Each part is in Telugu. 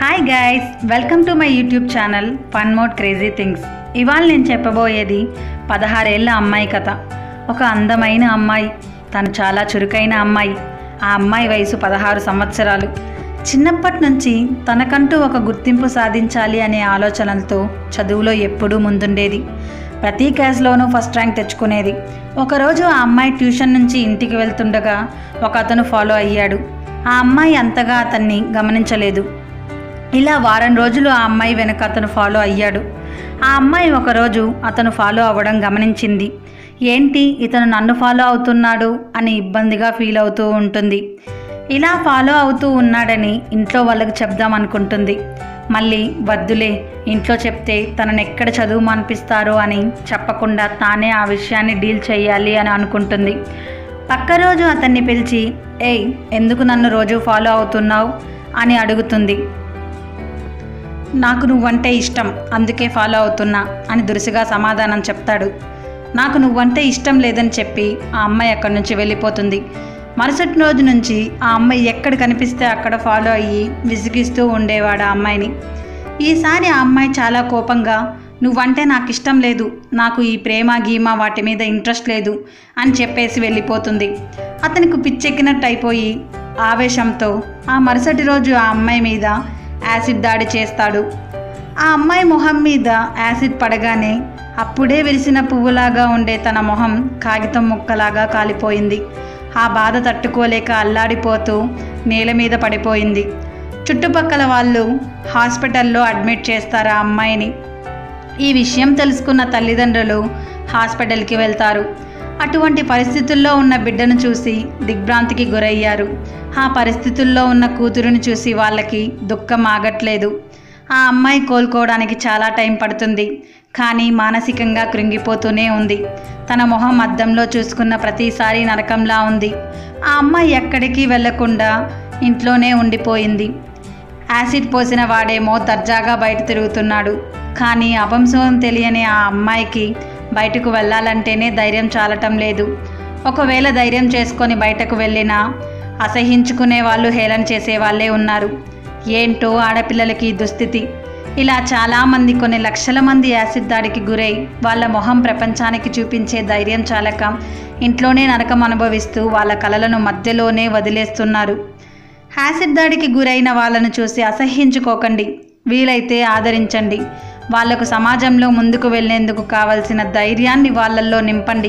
hi guys welcome to my YouTube channel fun mode crazy things ఇవాళ నేను చెప్పబోయేది పదహారేళ్ల అమ్మాయి కథ ఒక అందమైన అమ్మాయి తను చాలా చురుకైన అమ్మాయి ఆ అమ్మాయి వయసు పదహారు సంవత్సరాలు చిన్నప్పటి నుంచి తనకంటూ ఒక గుర్తింపు సాధించాలి అనే ఆలోచనలతో చదువులో ఎప్పుడూ ముందుండేది ప్రతి క్లాస్లోనూ ఫస్ట్ ర్యాంక్ తెచ్చుకునేది ఒకరోజు ఆ అమ్మాయి ట్యూషన్ నుంచి ఇంటికి వెళ్తుండగా ఒక అతను ఫాలో అయ్యాడు ఆ అమ్మాయి అంతగా అతన్ని గమనించలేదు ఇలా వారం రోజులు ఆ అమ్మాయి వెనక అతను ఫాలో అయ్యాడు ఆ అమ్మాయి ఒకరోజు అతను ఫాలో అవ్వడం గమనించింది ఏంటి ఇతను నన్ను ఫాలో అవుతున్నాడు అని ఇబ్బందిగా ఫీల్ అవుతూ ఉంటుంది ఇలా ఫాలో అవుతూ ఉన్నాడని ఇంట్లో వాళ్ళకి చెప్దాం అనుకుంటుంది మళ్ళీ వద్దులే ఇంట్లో చెప్తే తనని ఎక్కడ చదువు మానిపిస్తారో అని చెప్పకుండా తానే ఆ విషయాన్ని డీల్ చేయాలి అని అనుకుంటుంది పక్క రోజు అతన్ని పిలిచి ఏయ్ ఎందుకు నన్ను రోజు ఫాలో అవుతున్నావు అని అడుగుతుంది నాకు నువ్వంటే ఇష్టం అందుకే ఫాలో అవుతున్నా అని దురుసుగా సమాధానం చెప్తాడు నాకు నువ్వంటే ఇష్టం లేదని చెప్పి ఆ అమ్మాయి అక్కడి నుంచి వెళ్ళిపోతుంది మరుసటి రోజు నుంచి ఆ అమ్మాయి ఎక్కడ కనిపిస్తే అక్కడ ఫాలో అయ్యి విసిగిస్తూ ఉండేవాడు ఆ అమ్మాయిని ఈసారి ఆ అమ్మాయి చాలా కోపంగా నువ్వంటే నాకు ఇష్టం లేదు నాకు ఈ ప్రేమ గీమ వాటి మీద ఇంట్రెస్ట్ లేదు అని చెప్పేసి వెళ్ళిపోతుంది అతనికి పిచ్చెక్కినట్టు అయిపోయి ఆవేశంతో ఆ మరుసటి రోజు ఆ అమ్మాయి మీద యాసిడ్ దాడి చేస్తాడు ఆ అమ్మాయి మొహం మీద యాసిడ్ పడగానే అప్పుడే విరిసిన పువ్వులాగా ఉండే తన మొహం కాగితం ముక్కలాగా కాలిపోయింది ఆ బాధ తట్టుకోలేక అల్లాడిపోతూ నేల మీద పడిపోయింది చుట్టుపక్కల వాళ్ళు హాస్పిటల్లో అడ్మిట్ చేస్తారు ఆ అమ్మాయిని ఈ విషయం తెలుసుకున్న తల్లిదండ్రులు హాస్పిటల్కి వెళ్తారు అటువంటి పరిస్థితుల్లో ఉన్న బిడ్డను చూసి దిగ్భ్రాంతికి గురయ్యారు ఆ పరిస్థితుల్లో ఉన్న కూతురుని చూసి వాళ్ళకి దుఃఖం ఆగట్లేదు ఆ అమ్మాయి కోలుకోవడానికి చాలా టైం పడుతుంది కానీ మానసికంగా కృంగిపోతూనే ఉంది తన మొహం అద్దంలో చూసుకున్న ప్రతిసారి నరకంలా ఉంది ఆ అమ్మాయి ఎక్కడికి వెళ్లకుండా ఇంట్లోనే ఉండిపోయింది యాసిడ్ పోసిన వాడేమో దర్జాగా బయట తిరుగుతున్నాడు కానీ అవంశం తెలియని ఆ అమ్మాయికి బయటకు వెళ్ళాలంటేనే ధైర్యం చాలటం లేదు ఒకవేళ ధైర్యం చేసుకొని బయటకు వెళ్ళినా అసహించుకునే వాళ్ళు హేళన చేసే వాళ్ళే ఉన్నారు ఏంటో ఆడపిల్లలకి ఈ దుస్థితి ఇలా చాలామంది కొన్ని లక్షల మంది యాసిడ్ దాడికి గురై వాళ్ళ మొహం ప్రపంచానికి చూపించే ధైర్యం చాలక ఇంట్లోనే నరకం అనుభవిస్తూ వాళ్ళ కలలను మధ్యలోనే వదిలేస్తున్నారు యాసిడ్ దాడికి గురైన వాళ్ళను చూసి అసహ్యించుకోకండి వీలైతే ఆదరించండి వాళ్లకు సమాజంలో ముందుకు వెళ్లేందుకు కావలసిన ధైర్యాన్ని వాళ్ళల్లో నింపండి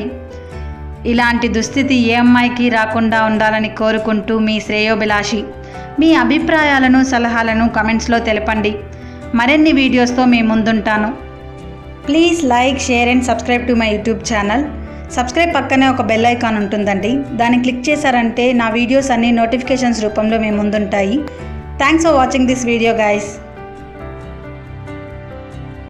ఇలాంటి దుస్థితి ఏ అమ్మాయికి రాకుండా ఉండాలని కోరుకుంటూ మీ శ్రేయోభిలాషి మీ అభిప్రాయాలను సలహాలను కమెంట్స్లో తెలపండి మరిన్ని వీడియోస్తో మీ ముందుంటాను please like share and subscribe to my YouTube channel subscribe పక్కనే ఒక బెల్ ఐకాన్ ఉంటుందండి దాన్ని క్లిక్ చేశారంటే నా వీడియోస్ అన్ని నోటిఫికేషన్స్ రూపంలో మీ ముందుంటాయి thanks for watching this video guys